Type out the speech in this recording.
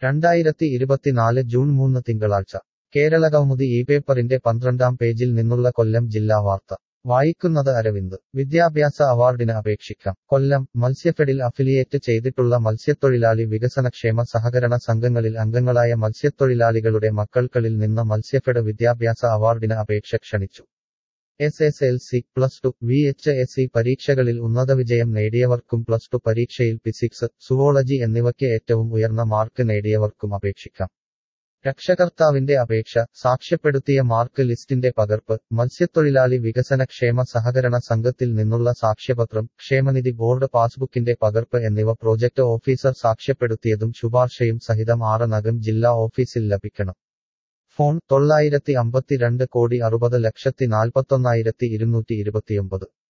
രണ്ടായിരത്തി ഇരുപത്തിനാല് ജൂൺ മൂന്ന് തിങ്കളാഴ്ച കേരളകൗമുദി ഈ പേപ്പറിന്റെ പന്ത്രണ്ടാം പേജിൽ നിന്നുള്ള കൊല്ലം ജില്ലാ വാർത്ത വായിക്കുന്നത് അരവിന്ദ് വിദ്യാഭ്യാസ അവാർഡിന് അപേക്ഷിക്കാം കൊല്ലം മത്സ്യഫെഡിൽ അഫിലിയേറ്റ് ചെയ്തിട്ടുള്ള മത്സ്യത്തൊഴിലാളി വികസനക്ഷേമ സഹകരണ സംഘങ്ങളിൽ അംഗങ്ങളായ മത്സ്യത്തൊഴിലാളികളുടെ മക്കൾക്കളിൽ നിന്ന് മത്സ്യഫെഡ് വിദ്യാഭ്യാസ അവാർഡിന് അപേക്ഷ ക്ഷണിച്ചു S S L C plus two V H S C പരീക്ഷകളിൽ ഉന്നതവിജയം നേടിയവർക്കും പ്ലസ് ടു പരീക്ഷയിൽ ഫിസിക്സ് സുവോളജി എന്നിവയ്ക്ക് ഏറ്റവും ഉയർന്ന മാർക്ക് നേടിയവർക്കും അപേക്ഷിക്കാം രക്ഷകർത്താവിന്റെ അപേക്ഷ സാക്ഷ്യപ്പെടുത്തിയ മാർക്ക് ലിസ്റ്റിന്റെ പകർപ്പ് മത്സ്യത്തൊഴിലാളി വികസന ക്ഷേമ സഹകരണ സംഘത്തിൽ നിന്നുള്ള സാക്ഷ്യപത്രം ക്ഷേമനിധി ബോർഡ് പാസ്ബുക്കിന്റെ പകർപ്പ് എന്നിവ പ്രോജക്ട് ഓഫീസർ സാക്ഷ്യപ്പെടുത്തിയതും ശുപാർശയും സഹിതം ആറനകം ജില്ലാ ഓഫീസിൽ ലഭിക്കണം ഫോൺ തൊള്ളായിരത്തി അമ്പത്തിരണ്ട് കോടി അറുപത് ലക്ഷത്തി നാൽപ്പത്തൊന്നായിരത്തി ഇരുന്നൂറ്റി ഇരുപത്തിയൊമ്പത്